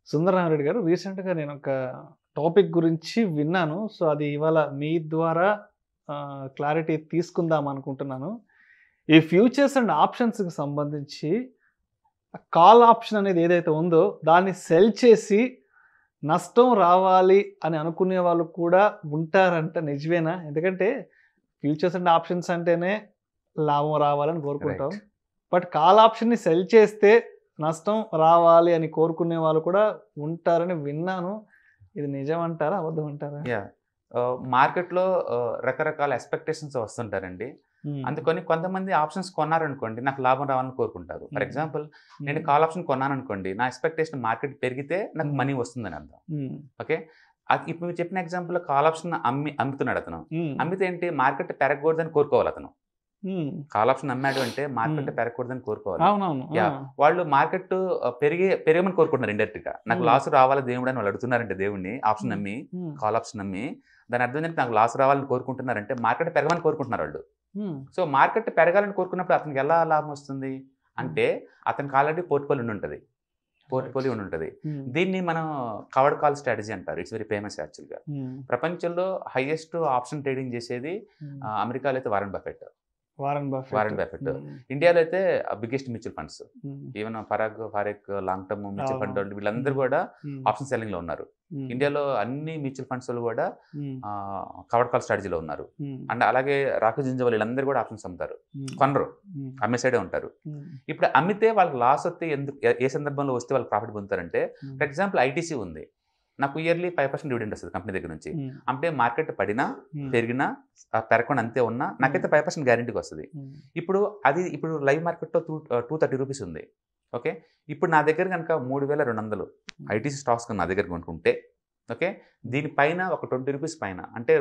సుందరరామరెడ్డి గారు రీసెంట్గా నేను ఒక టాపిక్ గురించి విన్నాను సో అది ఇవాళ మీ ద్వారా క్లారిటీ తీసుకుందాం అనుకుంటున్నాను ఈ ఫ్యూచర్స్ అండ్ ఆప్షన్స్కి సంబంధించి కాల్ ఆప్షన్ అనేది ఏదైతే ఉందో దాన్ని సెల్ చేసి నష్టం రావాలి అని అనుకునే వాళ్ళు కూడా ఉంటారంట నిజమేనా ఎందుకంటే ఫ్యూచర్స్ అండ్ ఆప్షన్స్ అంటేనే లాభం రావాలని కోరుకుంటాం Right. బట్ కాల్ ఆప్షన్ని సెల్ చేస్తే నష్టం రావాలి అని కోరుకునే వాళ్ళు కూడా ఉంటారని విన్నాను ఇది నిజం అంటారా అబద్ధం అంటారా యా మార్కెట్లో రకరకాల ఎక్స్పెక్టేషన్స్ వస్తుంటారండి Hmm. అందుకని కొంతమంది ఆప్షన్స్ కొన్నారనుకోండి నాకు లాభం రావాలని కోరుకుంటారు ఫర్ Hmm. Example Hmm. నేను కాల్ ఆప్షన్ కొన్నాను అనుకోండి నా ఎక్స్పెక్టేషన్ మార్కెట్ పెరిగితే నాకు Hmm. మనీ వస్తుందని అర్థం Hmm. ఓకే అది ఇప్పుడు మీరు చెప్పిన ఎగ్జాంపుల్ కాల్ ఆప్షన్ అమ్మి అమ్ముతున్నాడు అతను Hmm. అమ్మితే ఏంటి మార్కెట్ పెరగకూడదని కోరుకోవాలి అతను Hmm. కాల్ ఆప్షన్ అమ్మాడు అంటే మార్కెట్ Hmm. పెరగకూడదని కోరుకోవాలి అవునవును Yeah. వాళ్ళు మార్కెట్ పెరిగే పెరగమని కోరుకుంటున్నారు ఇండైరెక్ట్ గా నాకు Hmm. లాస్ రావాలి దేవుడు అని వాళ్ళు అడుగుతున్నారంటే దేవుడిని ఆప్షన్ Hmm. నమ్మి Hmm. కాల్ ఆప్షన్ నమ్మి దాని అర్థం ఏంటంటే నాకు లాస్ రావాలని కోరుకుంటున్నారంటే మార్కెట్ పెరగమని కోరుకుంటున్నారు వాళ్ళు Hmm. సో మార్కెట్ పెరగాలని కోరుకున్నప్పుడు అతనికి ఎలా లాభం వస్తుంది అంటే అతనికి ఆల్రెడీ పోర్ట్ఫోలియో ఉండి ఉంటుంది పోర్ట్ఫోలియో ఉండి ఉంటుంది Hmm. దీన్ని మనం కవర్డ్ కాల్ స్ట్రాటజీ అంటారు ఇట్స్ వెరీ ఫేమస్ యాక్చువల్గా Hmm. ప్రపంచంలో హైయెస్ట్ ఆప్షన్ ట్రేడింగ్ చేసేది Hmm. ఆ, అమెరికాలో అయితే Warren Buffett Warren Buffett Warren Buffett Hmm. ఇండియాలో అయితే biggest mutual funds Hmm. Even Parag Parikh long term mutual అవును. ఫండ్ వాళ్ళు వీళ్ళందరూ కూడా Hmm. ఆప్షన్ సెల్లింగ్ లో ఉన్నారు Hmm. ఇండియాలో అన్ని మ్యూచువల్ ఫండ్స్ వాళ్ళు కూడా Hmm. కవర్డ్ కాల్ స్ట్రాటజీలో ఉన్నారు Hmm. అండ్ అలాగే రాకు జింజ వీళ్ళందరూ కూడా ఆప్షన్స్ అమ్ముతారు Hmm. కొనరు Hmm. అమ్మే సైడే ఉంటారు Hmm. ఇప్పుడు అమ్మితే వాళ్ళకి లాస్ వస్తే ఎందుకు ఏ- ఏ సందర్భంలో వస్తే వాళ్ళు ప్రాఫిట్ పొందుతారంటే Hmm. ఫర్ ఎగ్జాంపుల్ ఐటీసీ ఉంది నాకు ఇయర్లీ ఫైవ్ పర్సెంట్ డివిడెండ్ వస్తుంది కంపెనీ దగ్గర నుంచి Hmm. అంటే మార్కెట్ పడినా Hmm. పెరిగినా ఆ, పెరగకుండా అంతే ఉన్నా నాకైతే ఫైవ్ పర్సెంట్ గ్యారంటీకి వస్తుంది Hmm. ఇప్పుడు అది ఇప్పుడు లైవ్ మార్కెట్లో టూ టూ థర్టీ రూపీస్ ఉంది ఓకే ఇప్పుడు నా దగ్గర కనుక మూడు వేల రెండు వందలు ఐటీసీ స్టాక్స్ కనుక నా దగ్గర కొనుక్కుంటే ఓకే దీనిపైన ఒక ట్వంటీ రూపీస్ పైన అంటే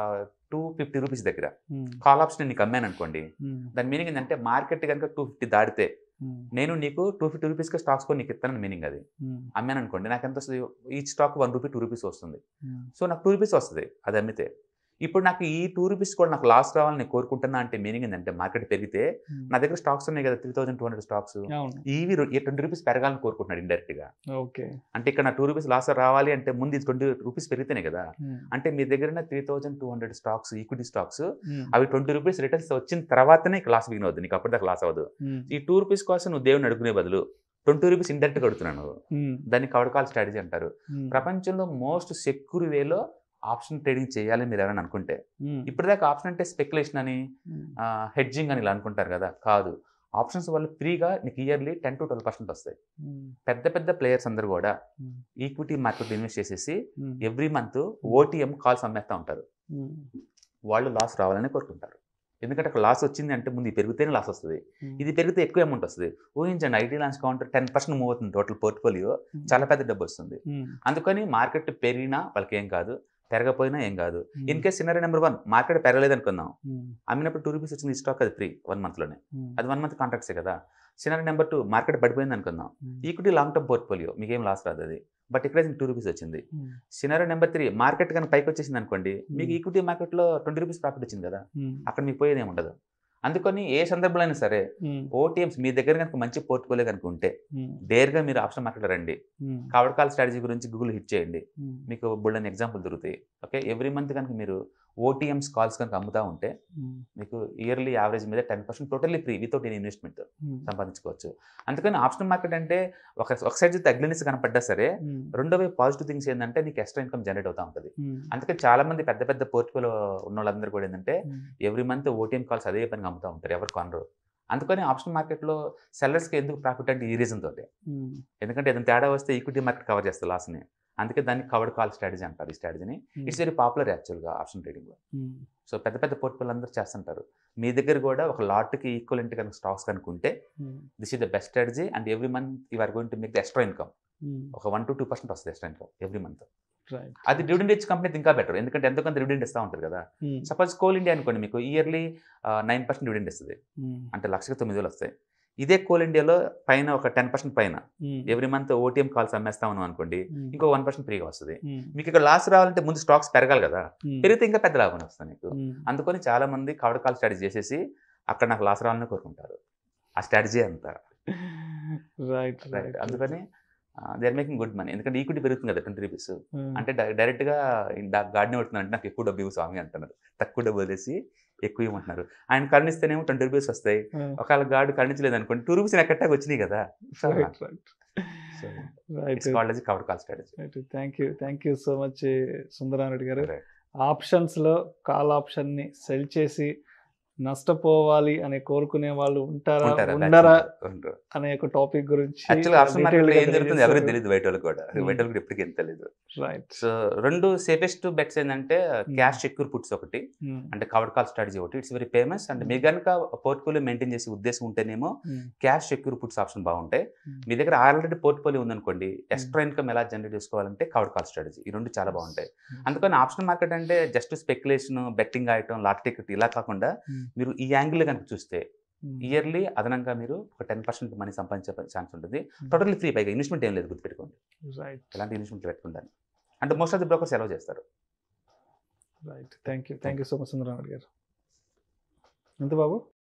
టూ ఫిఫ్టీ రూపీస్ దగ్గర Hmm. కాల్ ఆప్షన్ నీకు అమ్మాను అనుకోండి Hmm. దాని మీనింగ్ ఏంటంటే మార్కెట్ కనుక టూ ఫిఫ్టీ దాటితే Hmm. నేను నీకు టూ ఫిఫ్టీ రూపీస్కి స్టాక్స్ కొని నీకు ఇస్తానని మీనింగ్ అది Hmm. అమ్మాను అనుకోండి నాకు ఎంత వస్తుంది ఈ stock one rupee two rupees వస్తుంది Hmm. సో నాకు టూ రూపీస్ వస్తుంది అది అమ్మితే ఇప్పుడు నాకు ఈ టూ రూపీస్ కూడా నాకు లాస్ రావాలని నేను కోరుకుంటున్నా అంటే మీనింగ్ ఏంటంటే మార్కెట్ పెరిగితే Hmm. నా దగ్గర స్టాక్స్ ఉన్నాయి కదా three thousand two hundred stocks అవును ఇవి ట్వంటీ రూపీస్ పెరగాలని కోరుకుంటున్నాడు ఇండైరెక్ట్ గా ఓకే అంటే ఇక్కడ నా టూ రూపీస్ లాస్ రావాలి అంటే ముందు ఇది ట్వంటీ రూపీస్ పెరిగితేనే కదా Hmm. అంటే మీ దగ్గర three thousand two hundred stocks equity stocks Hmm. అవి ట్వంటీ రూపీస్ రిటర్న్స్ వచ్చిన తర్వాతనే లాస్ బిగిన్ అవుతుంది నీకు అప్పటిదాకా లాస్ అవ్వదు Hmm. ఈ టూ రూపీస్ కోసం నువ్వు దేవుని అడుగునే బదులు ట్వంటీ రూపీస్ ఇండైరెక్ట్ కడుతున్నాను నువ్వు Hmm. దాన్ని కవర్ కాల్ స్ట్రాటజీ అంటారు Hmm. ప్రపంచంలో మోస్ట్ సెక్యూర్ వేలో ఆప్షన్ ట్రేడింగ్ చేయాలి మీరు ఎవరైనా అనుకుంటే Hmm. ఇప్పటిదాకా ఆప్షన్ అంటే స్పెక్యులేషన్ అని Hmm. హెడ్జింగ్ అని ఇలా అనుకుంటారు కదా కాదు ఆప్షన్స్ వల్ల ఫ్రీగా నీకు yearly ten to twelve percent వస్తాయి Hmm. పెద్ద పెద్ద ప్లేయర్స్ అందరూ కూడా Hmm. ఈక్విటీ మార్కెట్ ఇన్వెస్ట్ చేసేసి Hmm. Every month OTM calls అమ్మేస్తూ ఉంటారు Hmm. వాళ్ళు లాస్ రావాలని కోరుకుంటారు ఎందుకంటే అక్కడ లాస్ వచ్చింది అంటే ముందు ఇది పెరిగితేనే లాస్ వస్తుంది Hmm. ఇది పెరిగితే ఎక్కువ అమౌంట్ వస్తుంది ఊహించండి IT launch counter ten percent move అవుతుంది టోటల్ పోర్ట్ఫోలియో Hmm. చాలా పెద్ద డబ్బు వస్తుంది Hmm. అందుకని మార్కెట్ పెరిగినా వాళ్ళకి ఏం కాదు పెరగపోయినా ఏం కాదు Hmm. In case scenario number one market పెరగలేదు అనుకుందాం Hmm. అమ్మినప్పుడు టూ రూపీస్ వచ్చింది స్టాక్ అది ఫ్రీ వన్ మంత్లోనే Hmm. అది వన్ మంత్ కాంట్రాక్ట్సే కదా సినరీ నెంబర్ టూ మార్కెట్ పడిపోయింది అనుకుందాం Hmm. Equity long term portfolio మీకు ఏం లాస్ రాదు అది బట్ ఇక్కడ టూ రూపీస్ వచ్చింది Hmm. Scenario number three market కనుక పైకి వచ్చేసింది అనుకోండి మీకు Hmm. ఈక్విటీ మార్కెట్లో ట్వంటీ రూపీస్ ప్రాఫిట్ వచ్చింది కదా Hmm. అక్కడ మీకు పోయేది ఏమి ఉండదు అందుకని ఏ సందర్భంలో అయినా సరే Hmm. ఓటీఎంస్ మీ దగ్గర కనుక మంచి పోర్ట్ఫోలియో కనుక ఉంటే Hmm. డేర్గా మీరు ఆప్షన్ మార్కెట్లో రండి Hmm. కవర్ కాల్ స్ట్రాటజీ గురించి గూగుల్ హిట్ చేయండి Hmm. మీకు బుల్డన్ ఎగ్జాంపుల్ దొరుకుతాయి ఓకే ఎవ్రీ మంత్ కనుక మీరు ఓటీఎంస్ కాల్స్ కనుక అమ్ముతా ఉంటే Hmm. మీకు ఇయర్లీ యావరేజ్ మీద ten percent totally free without any investment Hmm. సంపాదించుకోవచ్చు అందుకని ఆప్షన్ మార్కెట్ అంటే ఒక ఒక సైడ్ చూస్తే అగ్లినెస్ కనపడ్డా సరే Hmm. రెండో వైపు పాజిటివ్ థింగ్స్ ఏంటంటే నీకు ఎక్స్ట్రా ఇన్కమ్ జనరేట్ అవుతా ఉంటుంది Hmm. అందుకని చాలా మంది పెద్ద పెద్ద పోర్ట్ఫోలియో ఉన్న వాళ్ళందరూ కూడా ఏంటంటే Hmm. Every month OTM calls అదే పనిగా అమ్ముతూ ఉంటారు ఎవరు కొనరు అందుకని ఆప్షన్ మార్కెట్లో సెల్లర్స్కి ఎందుకు ప్రాఫిట్ అంటే ఈ రీజన్ తోటి Hmm. ఎందుకంటే ఏదైనా తేడా వస్తే ఈక్విటీ మార్కెట్ కవర్ చేస్తుంది లాస్ని అందుకే దాన్ని కవర్డ్ కాల్ స్ట్రాటజీ అంటారు ఈ స్ట్రాటజీని ఇట్స్ వెరీ పాపులర్ యాక్చువల్గా ఆప్షన్ ట్రేడింగ్లో Hmm. సో పెద్ద పెద్ద పోర్ట్ఫోలియో అందరూ చేస్తుంటారు మీ దగ్గర కూడా ఒక లాట్కి ఈక్వలెంట్ కనుక స్టాక్స్ కనుక్కుంటే Hmm. This is the best strategy and every month you are going to make the extra income Hmm. ఒక వన్ టు టూ పర్సెంట్ వస్తుంది extra income every month Right. అది డివిడెండ్ ఇచ్చి కంపెనీ ఇంకా better ఎందుకంటే ఎంతో కొంత dividend ఇస్తూ ఉంటారు కదా Hmm. సపోజ్ కోల్ ఇండియా అనుకోండి మీకు ఇయర్లీ నైన్ పర్సెంట్ డివిడెండ్ ఇస్తుంది Hmm. అంటే లక్షకి తొమ్మిది వేలు వస్తాయి ఇదే కోల్ ఇండియాలో పైన ఒక టెన్ పర్సెంట్ పైన Hmm. Every month OTM calls అమ్మేస్తా ఉన్నాం అనుకోండి Hmm. ఇంకో వన్ పర్సెంట్ ఫ్రీగా వస్తుంది Hmm. మీకు ఇక్కడ లాస్ రావాలంటే ముందు స్టాక్స్ పెరగాలి కదా Hmm. పెరిగితే ఇంకా పెద్ద లాభం వస్తుంది మీకు Hmm. అందుకని చాలా మంది కవడ కాల్ స్ట్రాటజీ చేసేసి అక్కడ నాకు లాస్ రావాలని కోరుకుంటారు ఆ స్ట్రాటజీ అంతా రైట్ రైట్ అందుకని they are making good money ఎందుకంటే ఈక్విటీ పెరుగుతుంది కదా ట్వంటీ రూపీస్ అంటే డై- డైరెక్ట్గా గాడిని పడుతున్నారు అంటే నాకు ఎక్కువ డబ్బు ఇవ్వు స్వామి అంటున్నారు తక్కువ డబ్బు వదిలేసి ఎక్కువ ఇవ్వమంటున్నారు ఆయన కరుణిస్తేనేమో ట్వంటీ రూపీస్ వస్తాయి ఒకవేళ గాడు కరుణించలేదు అనుకోండి టూ రూపీస్ నాకు కట్టాక వచ్చినాయి కదా right right So, right it's called as cover call strategy right thank you thank you so much Sundarareddy గారు ఆప్షన్స్ లో కాల్ ఆప్షన్ ని సెల్ చేసి నష్టపోవాలి అని కోరుకునే వాళ్ళు ఉంటారా ఉంటారా ఉండరా అనే ఒక టాపిక్ గురించి యాక్చువల్గా ఆప్షన్ మార్కెట్ ఏం జరుగుతుంది ఎవరికి తెలియదు బయట వాళ్ళకి కూడా Hmm. బయట వాళ్ళకి ఎప్పటికీ ఎంత తెలియదు రైట్ సో రెండు సేఫెస్ట్ బెట్స్ ఏంటంటే క్యాష్ సెక్యూర్ పుట్స్ ఒకటి అంటే కవర్ కాల్ స్ట్రాటజీ ఒకటి ఇట్స్ వెరీ ఫేమస్ అండ్ మీ కనుక పోర్ట్ఫోలియో మెయింటైన్ చేసే ఉద్దేశం ఉంటేనేమో క్యాష్ సెక్యూర్ పుట్స్ ఆప్షన్ బాగుంటాయి మీ దగ్గర ఆల్రెడీ పోర్ట్ఫోలియో ఉందనుకోండి ఎక్స్ట్రా ఇన్కమ్ ఎలా జనరేట్ చేసుకోవాలంటే కవర్ కాల్ స్ట్రాటజీ ఈ రెండు చాలా బాగుంటాయి అందుకని ఆప్షన్ మార్కెట్ అంటే just speculation betting item lot ticket ఇలా కాకుండా మీరు ఈ యాంగిల్ కనుక చూస్తే ఇయర్లీ అదనంగా మీరు ఒక టెన్ పర్సెంట్ మనీ సంపాదించే ఛాన్స్ ఉంటుంది టోటల్లీ ఫ్రీ పైగా ఇన్వెస్ట్మెంట్ ఏం లేదు గుర్తుపెట్టుకోండి రైట్ ఎలాంటి ఇన్వెస్ట్మెంట్ పెట్టుకుంటాను అంటే మోస్ట్ ఆఫ్ ది బ్రోకర్స్ ఎలా చేస్తారు right thank you thank you so much Sundarareddy గారు ఎంత బాబు